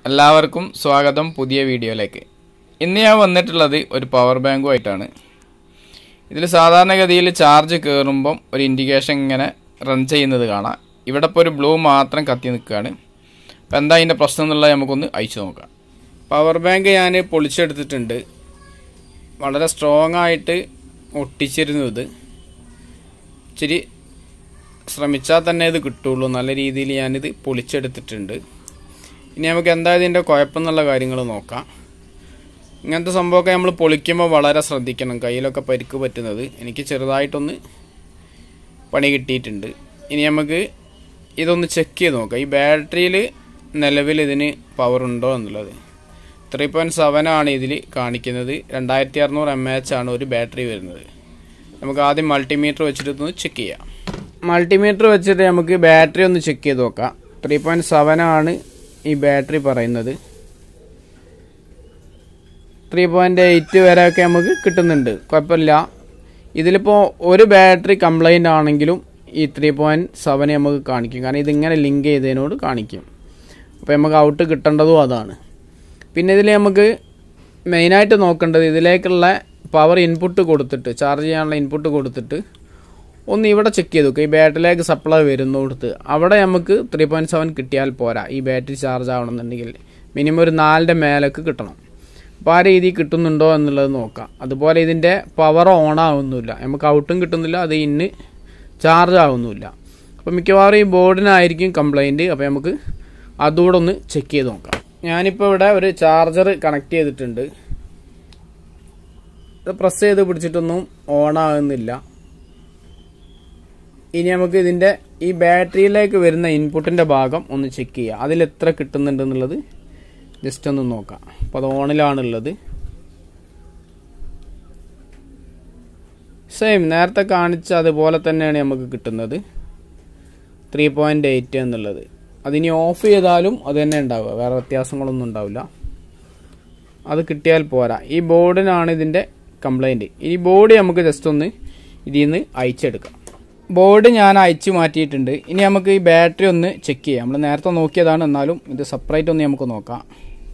എല്ലാവർക്കും സ്വാഗതം പുതിയ വീഡിയോയിലേക്ക് ഇന്ന് ഞാൻ വന്നിട്ടുള്ളത് ഒരു പവർ ബാങ്കുമായിട്ടാണ് ഇതിൽ സാധാരണഗതിയിൽ ചാർജ് കയറുമ്പം ഒരു ഇൻഡിക്കേഷൻ ഇങ്ങനെ റൺ ചെയ്യുന്നത് കാണാം ഇവിടെ ഇപ്പോൾ ഒരു ബ്ലൂ മാത്രം കത്തി നിൽക്കുകയാണ് അപ്പോൾ എന്താ അതിൻ്റെ പ്രശ്നം എന്നുള്ളത് നമുക്കൊന്ന് അയച്ചു നോക്കാം പവർ ബാങ്ക് ഞാൻ പൊളിച്ചെടുത്തിട്ടുണ്ട് വളരെ സ്ട്രോങ് ആയിട്ട് ഒട്ടിച്ചിരുന്നു ഇത് ഇച്ചിരി ശ്രമിച്ചാൽ തന്നെ ഇത് കിട്ടുള്ളൂ നല്ല രീതിയിൽ ഞാനിത് പൊളിച്ചെടുത്തിട്ടുണ്ട് ഇനി നമുക്ക് എന്താ ഇതിൻ്റെ കുഴപ്പം എന്നുള്ള കാര്യങ്ങൾ നോക്കാം ഇങ്ങനത്തെ സംഭവമൊക്കെ നമ്മൾ പൊളിക്കുമ്പോൾ വളരെ ശ്രദ്ധിക്കണം കയ്യിലൊക്കെ പരിക്ക് പറ്റുന്നത് എനിക്ക് ചെറുതായിട്ടൊന്ന് പണി കിട്ടിയിട്ടുണ്ട് ഇനി നമുക്ക് ഇതൊന്ന് ചെക്ക് ചെയ്ത് നോക്കാം ഈ ബാറ്ററിയിൽ നിലവിൽ ഇതിന് പവർ ഉണ്ടോ എന്നുള്ളത് ത്രീ പോയിൻറ്റ് സെവൻ ആണ് ഇതിൽ കാണിക്കുന്നത് രണ്ടായിരത്തി അറുന്നൂറ് എം എച്ച് ആണ് ഒരു ബാറ്ററി വരുന്നത് നമുക്ക് ആദ്യം മൾട്ടിമീറ്റർ വെച്ചിട്ട് ഒന്ന് ചെക്ക് ചെയ്യാം മൾട്ടിമീറ്റർ വെച്ചിട്ട് നമുക്ക് ബാറ്ററി ഒന്ന് ചെക്ക് ചെയ്ത് നോക്കാം ത്രീ പോയിൻറ്റ് സെവൻ ആണ് ഈ ബാറ്ററി പറയുന്നത് ത്രീ പോയിൻറ്റ് എയ്റ്റ് വരെയൊക്കെ നമുക്ക് കിട്ടുന്നുണ്ട് കുഴപ്പമില്ല ഇതിലിപ്പോൾ ഒരു ബാറ്ററി കംപ്ലൈൻ്റ് ആണെങ്കിലും ഈ ത്രീ പോയിൻറ്റ് സെവൻ നമുക്ക് കാണിക്കും കാരണം ഇതിങ്ങനെ ലിങ്ക് ചെയ്തതിനോട് കാണിക്കും അപ്പോൾ നമുക്ക് ഔട്ട് കിട്ടേണ്ടതും അതാണ് പിന്നെ ഇതിൽ നമുക്ക് മെയിനായിട്ട് നോക്കേണ്ടത് ഇതിലേക്കുള്ള പവർ ഇൻപുട്ട് കൊടുത്തിട്ട് ചാർജ് ചെയ്യാനുള്ള ഇൻപുട്ട് കൊടുത്തിട്ട് ഒന്ന് ഇവിടെ ചെക്ക് ചെയ്ത് നോക്കുക ഈ ബാറ്ററിയിലേക്ക് സപ്ലൈ വരുന്നിടത്ത് അവിടെ നമുക്ക് ത്രീ പോയിൻറ്റ് സെവൻ കിട്ടിയാൽ പോരാ ഈ ബാറ്ററി ചാർജ് ആവണമെന്നുണ്ടെങ്കിൽ മിനിമം ഒരു നാലിൻ്റെ മേലേക്ക് കിട്ടണം അപ്പോൾ ആ രീതിയിൽ കിട്ടുന്നുണ്ടോ എന്നുള്ളത് നോക്കാം അതുപോലെ ഇതിൻ്റെ പവർ ഓൺ ആവുന്നില്ല നമുക്ക് ഔട്ടും കിട്ടുന്നില്ല അത് ഇന്ന് ചാർജ് ആവുന്നില്ല അപ്പോൾ മിക്കവാറും ഈ ബോർഡിനായിരിക്കും കംപ്ലൈൻറ്റ് അപ്പോൾ നമുക്ക് അതുകൂടെ ഒന്ന് ചെക്ക് ചെയ്ത് നോക്കാം ഞാനിപ്പോൾ ഇവിടെ ഒരു ചാർജർ കണക്ട് ചെയ്തിട്ടുണ്ട് ഇത് പ്രസ് ചെയ്ത് പിടിച്ചിട്ടൊന്നും ഓൺ ആകുന്നില്ല ഇനി നമുക്ക് ഇതിൻ്റെ ഈ ബാറ്ററിയിലേക്ക് വരുന്ന ഇൻപുട്ടിൻ്റെ ഭാഗം ഒന്ന് ചെക്ക് ചെയ്യുക അതിൽ എത്ര കിട്ടുന്നുണ്ട് എന്നുള്ളത് ജസ്റ്റ് ഒന്ന് നോക്കാം അപ്പോൾ അത് ഓണിലാണുള്ളത് സെയിം നേരത്തെ കാണിച്ച അതുപോലെ തന്നെയാണ് നമുക്ക് കിട്ടുന്നത് ത്രീ പോയിൻ്റ് എയ്റ്റ് എന്നുള്ളത് അതിനി ഓഫ് ചെയ്താലും അത് തന്നെ ഉണ്ടാവുക വേറെ വ്യത്യാസങ്ങളൊന്നും ഉണ്ടാവില്ല അത് കിട്ടിയാൽ പോരാ ഈ ബോർഡിനാണ് ഇതിൻ്റെ കംപ്ലൈൻറ്റ് ഈ ബോർഡ് നമുക്ക് ജസ്റ്റ് ഒന്ന് ഇതിൽ നിന്ന് അയച്ചെടുക്കാം ബോർഡ് ഞാൻ അയച്ചു മാറ്റിയിട്ടുണ്ട് ഇനി നമുക്ക് ഈ ബാറ്ററി ഒന്ന് ചെക്ക് ചെയ്യാം നമ്മൾ നേരത്തെ നോക്കിയതാണ് എന്നാലും ഇത് സെപ്പറേറ്റ് ഒന്ന് നമുക്ക് നോക്കാം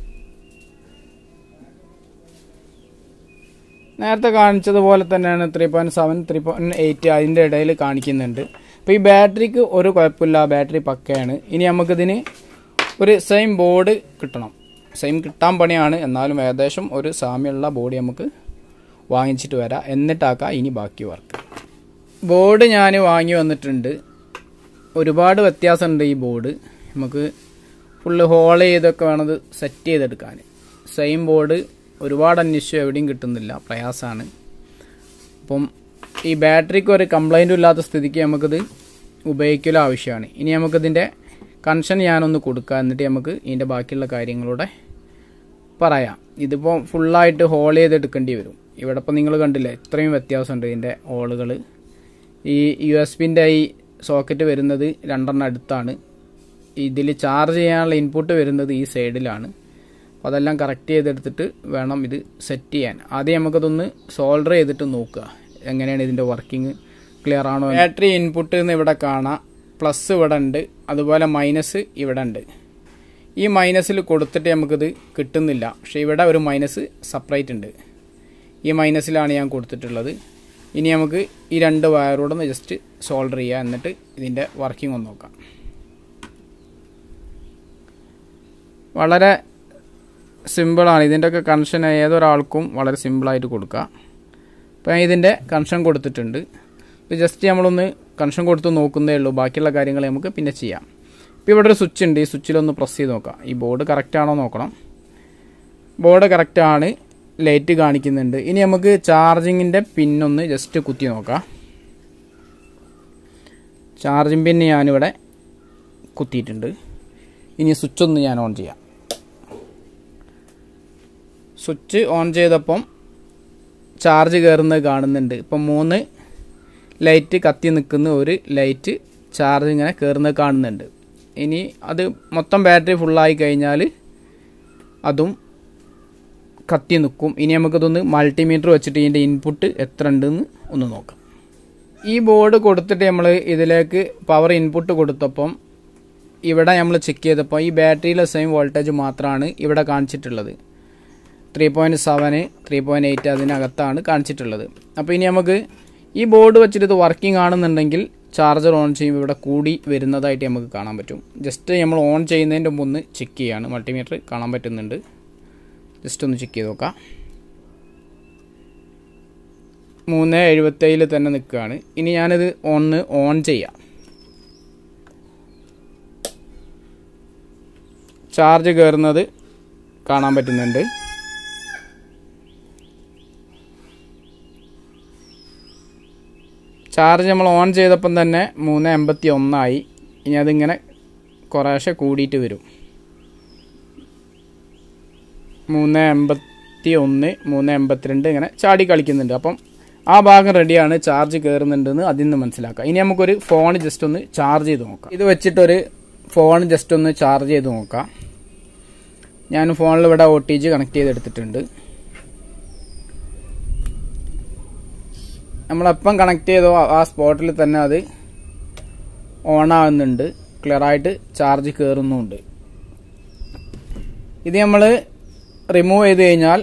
നേരത്തെ കാണിച്ചതുപോലെ തന്നെയാണ് three point seven three point eight അതിൻ്റെ ഇടയിൽ കാണിക്കുന്നുണ്ട് അപ്പോൾ ഈ ബാറ്ററിക്ക് ഒരു കുഴപ്പമില്ല ബാറ്ററി പക്കയാണ് ഇനി നമുക്കിതിന് ഒരു സെയിം ബോർഡ് കിട്ടണം സെയിം കിട്ടാൻ പണിയാണ് എന്നാലും ഏകദേശം ഒരു സാമ്യമുള്ള ബോഡി നമുക്ക് വാങ്ങിച്ചിട്ട് വരാം എന്നിട്ടാക്കാം ഇനി ബാക്കി വർക്ക് ബോർഡ് ഞാൻ വാങ്ങി വന്നിട്ടുണ്ട് ഒരുപാട് വ്യത്യാസമുണ്ട് ഈ ബോർഡ് നമുക്ക് ഫുള്ള് ഹോൾ ചെയ്തൊക്കെ വേണത് സെറ്റ് ചെയ്തെടുക്കാൻ സെയിം ബോർഡ് ഒരുപാട് അന്വേഷിച്ചു എവിടെയും കിട്ടുന്നില്ല പ്രയാസമാണ് അപ്പം ഈ ബാറ്ററിക്ക് ഒരു കംപ്ലൈൻറ്റും ഇല്ലാത്ത സ്ഥിതിക്ക് നമുക്കിത് ഉപയോഗിക്കൽ ആവശ്യമാണ് ഇനി നമുക്കിതിൻ്റെ കണക്ഷൻ ഞാനൊന്ന് കൊടുക്കാം എന്നിട്ട് നമുക്ക് ഇതിൻ്റെ ബാക്കിയുള്ള കാര്യങ്ങളൂടെ പറയാം ഇതിപ്പോൾ ഫുള്ളായിട്ട് ഹോൾ ചെയ്തെടുക്കേണ്ടി വരും ഇവിടെ ഇപ്പോൾ നിങ്ങൾ കണ്ടില്ലേ ഇത്രയും വ്യത്യാസമുണ്ട് ഇതിൻ്റെ ഹോളുകൾ ഈ യു എസ് പിൻ്റെ ഈ സോക്കറ്റ് വരുന്നത് രണ്ടെണ്ണം അടുത്താണ് ഇതിൽ ചാർജ് ചെയ്യാനുള്ള ഇൻപുട്ട് വരുന്നത് ഈ സൈഡിലാണ് അപ്പോൾ അതെല്ലാം കറക്റ്റ് ചെയ്തെടുത്തിട്ട് വേണം ഇത് സെറ്റ് ചെയ്യാൻ ആദ്യം നമുക്കതൊന്ന് സോൾഡർ ചെയ്തിട്ട് നോക്കുക എങ്ങനെയാണ് ഇതിൻ്റെ വർക്കിംഗ് ക്ലിയർ ആണോ ബാറ്ററി ഇൻപുട്ട് എന്ന് ഇവിടെ കാണാം പ്ലസ് ഇവിടെ ഉണ്ട് അതുപോലെ മൈനസ് ഇവിടെ ഉണ്ട് ഈ മൈനസിൽ കൊടുത്തിട്ട് നമുക്കിത് കിട്ടുന്നില്ല പക്ഷേ ഇവിടെ ഒരു മൈനസ് സെപ്പറേറ്റ് ഉണ്ട് ഈ മൈനസിലാണ് ഞാൻ കൊടുത്തിട്ടുള്ളത് ഇനി നമുക്ക് ഈ രണ്ട് വയറോടെ ഒന്ന് ജസ്റ്റ് സോൾഡർ ചെയ്യുക എന്നിട്ട് ഇതിൻ്റെ വർക്കിംഗ് ഒന്ന് നോക്കാം വളരെ സിമ്പിളാണ് ഇതിൻ്റെയൊക്കെ കണക്ഷൻ ഏതൊരാൾക്കും വളരെ സിമ്പിളായിട്ട് കൊടുക്കുക അപ്പോൾ ഞാൻ ഇതിൻ്റെ കണക്ഷൻ കൊടുത്തിട്ടുണ്ട് ഇത് ജസ്റ്റ് നമ്മളൊന്ന് കണക്ഷൻ കൊടുത്ത് നോക്കുന്നേ ഉള്ളൂ ബാക്കിയുള്ള കാര്യങ്ങൾ നമുക്ക് പിന്നെ ചെയ്യാം ഇപ്പോൾ ഇവിടെ ഒരു സ്വിച്ച് ഉണ്ട് ഈ സ്വിച്ചിലൊന്ന് പ്രസ് ചെയ്ത് നോക്കാം ഈ ബോർഡ് കറക്റ്റ് ആണോ നോക്കണം ബോർഡ് കറക്റ്റ് ആണ് ലൈറ്റ് കാണിക്കുന്നുണ്ട് ഇനി നമുക്ക് ചാർജിങ്ങിൻ്റെ പിന്നൊന്ന് ജസ്റ്റ് കുത്തി നോക്കാം ചാർജിങ് പിന്ന് ഞാനിവിടെ കുത്തിയിട്ടുണ്ട് ഇനി സ്വിച്ച് ഒന്ന് ഞാൻ ഓൺ ചെയ്യാം സ്വിച്ച് ഓൺ ചെയ്തപ്പം ചാർജ് കയറുന്നത് കാണുന്നുണ്ട് ഇപ്പം മൂന്ന് ലൈറ്റ് കത്തി നിൽക്കുന്ന ഒരു ലൈറ്റ് ചാർജ് ഇങ്ങനെ കയറുന്നത് കാണുന്നുണ്ട് ഇനി അത് മൊത്തം ബാറ്ററി ഫുള്ളായി കഴിഞ്ഞാൽ അതും കത്തി നിൽക്കും ഇനി നമുക്കതൊന്ന് മൾട്ടിമീറ്റർ വെച്ചിട്ട് ഇതിൻ്റെ ഇൻപുട്ട് എത്ര ഉണ്ടെന്ന് ഒന്ന് നോക്കാം ഈ ബോർഡ് കൊടുത്തിട്ട് നമ്മൾ ഇതിലേക്ക് പവർ ഇൻപുട്ട് കൊടുത്തപ്പം ഇവിടെ നമ്മൾ ചെക്ക് ചെയ്തപ്പോൾ ഈ ബാറ്ററിയിലെ സെയിം വോൾട്ടേജ് മാത്രമാണ് ഇവിടെ കാണിച്ചിട്ടുള്ളത് three point seven three point eight അതിനകത്താണ് കാണിച്ചിട്ടുള്ളത് അപ്പോൾ ഇനി നമുക്ക് ഈ ബോർഡ് വെച്ചിട്ട് ഇത് വർക്കിംഗ് ആണെന്നുണ്ടെങ്കിൽ ചാർജർ ഓൺ ചെയ്യുമ്പോൾ ഇവിടെ കൂടി വരുന്നതായിട്ട് നമുക്ക് കാണാൻ പറ്റും ജസ്റ്റ് നമ്മൾ ഓൺ ചെയ്യുന്നതിൻ്റെ മുമ്പ് ഒന്ന് ചെക്ക് ചെയ്യാണ് മൾട്ടിമീറ്റർ കാണാൻ പറ്റുന്നുണ്ട് ജസ്റ്റ് ഒന്ന് ചെക്ക് ചെയ്ത് നോക്കാം മൂന്ന് എഴുപത്തേഴിൽ തന്നെ നിൽക്കുകയാണ് ഇനി ഞാനിത് ഒന്ന് ഓൺ ചെയ്യാം ചാർജ് കയറുന്നത് കാണാൻ പറ്റുന്നുണ്ട് ചാർജ് നമ്മൾ ഓൺ ചെയ്തപ്പം തന്നെ മൂന്ന് എൺപത്തി ഒന്നായി ഇനി അതിങ്ങനെ കുറേശ്ശെ കൂടിയിട്ട് വരും മൂന്ന് എൺപത്തി ഒന്ന് മൂന്ന് എൺപത്തിരണ്ട് ഇങ്ങനെ ചാടി കളിക്കുന്നുണ്ട് അപ്പം ആ ഭാഗം റെഡിയാണ് ചാർജ് കയറുന്നുണ്ടെന്ന് അതിൽ നിന്ന് മനസ്സിലാക്കാം ഇനി നമുക്കൊരു ഫോൺ ജസ്റ്റ് ഒന്ന് ചാർജ് ചെയ്ത് നോക്കാം ഇത് വെച്ചിട്ടൊരു ഫോൺ ജസ്റ്റ് ഒന്ന് ചാർജ് ചെയ്ത് നോക്കാം ഞാൻ ഫോണിൽ ഇവിടെ ഒ ടി ജി കണക്ട് ചെയ്തെടുത്തിട്ടുണ്ട് നമ്മളെപ്പം കണക്ട് ചെയ്തോ ആ സ്പോട്ടിൽ തന്നെ അത് ഓൺ ആവുന്നുണ്ട് ക്ലിയർ ആയിട്ട് ചാർജ് കയറുന്നുമുണ്ട് ഇത് നമ്മൾ റിമൂവ് ചെയ്ത് കഴിഞ്ഞാൽ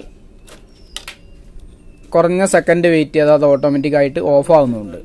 കുറഞ്ഞ സെക്കൻഡ് വെയിറ്റ് ചെയ്താൽ അത് ഓട്ടോമാറ്റിക്കായിട്ട് ഓഫ് ആവുന്നുണ്ട്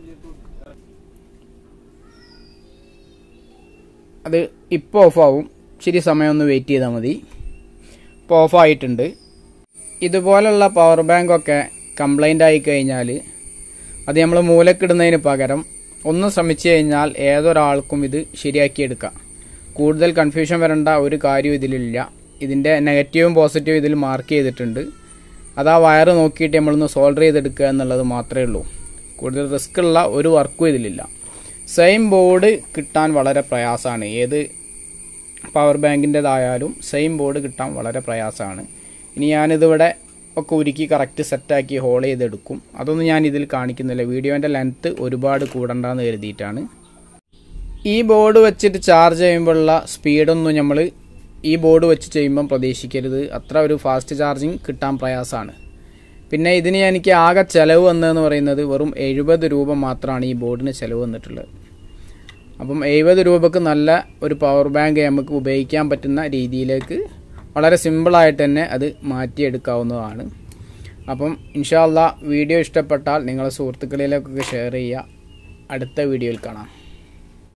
അത് ഇപ്പോൾ ഓഫ് ആവും ഇച്ചിരി സമയം ഒന്ന് വെയിറ്റ് ചെയ്താൽ മതി ഇപ്പോൾ ഓഫ് ആയിട്ടുണ്ട് ഇതുപോലുള്ള പവർ ബാങ്കൊക്കെ കംപ്ലൈൻ്റ് ആയി കഴിഞ്ഞാൽ അത് നമ്മൾ മൂലക്കിടുന്നതിന് പകരം ഒന്ന് ശ്രമിച്ചു കഴിഞ്ഞാൽ ഏതൊരാൾക്കും ഇത് ശരിയാക്കിയെടുക്കാം കൂടുതൽ കൺഫ്യൂഷൻ വരേണ്ട ഒരു കാര്യം ഇതിലില്ല ഇതിൻ്റെ നെഗറ്റീവും പോസിറ്റീവും ഇതിൽ മാർക്ക് ചെയ്തിട്ടുണ്ട് അത് ആ വയറ് നോക്കിയിട്ട് നമ്മളൊന്ന് സോൾഡർ ചെയ്തെടുക്കുക എന്നുള്ളത് മാത്രമേ ഉള്ളൂ കൂടുതൽ റിസ്ക് ഉള്ള ഒരു വർക്കും ഇതിലില്ല സെയിം ബോർഡ് കിട്ടാൻ വളരെ പ്രയാസമാണ് ഏത് പവർ ബാങ്കിൻ്റെതായാലും സെയിം ബോർഡ് കിട്ടാൻ വളരെ പ്രയാസമാണ് ഇനി ഞാനിതിവിടെ ഒക്കെ ഉരുക്കി കറക്റ്റ് സെറ്റാക്കി ഹോൾ ചെയ്തെടുക്കും അതൊന്നും ഞാൻ ഇതിൽ കാണിക്കുന്നില്ല വീഡിയോൻ്റെ ലെങ്ത്ത് ഒരുപാട് കൂടണ്ടെന്ന് കരുതിയിട്ടാണ് ഈ ബോർഡ് വെച്ചിട്ട് ചാർജ് ചെയ്യുമ്പോഴുള്ള സ്പീഡൊന്നും നമ്മൾ ഈ ബോർഡ് വെച്ച് ചെയ്യുമ്പം പ്രതീക്ഷിക്കരുത് അത്ര ഒരു ഫാസ്റ്റ് ചാർജിങ് കിട്ടാൻ പ്രയാസമാണ് പിന്നെ ഇതിന് എനിക്ക് ആകെ ചിലവ് വന്നതെന്ന് പറയുന്നത് വെറും എഴുപത് രൂപ മാത്രമാണ് ഈ ബോർഡിന് ചിലവ് വന്നിട്ടുള്ളത് അപ്പം എഴുപത് രൂപക്ക് നല്ല ഒരു പവർ ബാങ്ക് നമുക്ക് ഉപയോഗിക്കാൻ പറ്റുന്ന രീതിയിലേക്ക് വളരെ സിമ്പിളായിട്ട് തന്നെ അത് മാറ്റിയെടുക്കാവുന്നതാണ് അപ്പം ഇൻഷാല്ല വീഡിയോ ഇഷ്ടപ്പെട്ടാൽ നിങ്ങളെ സുഹൃത്തുക്കളിലേക്കൊക്കെ ഷെയർ ചെയ്യുക അടുത്ത വീഡിയോയിൽ കാണാം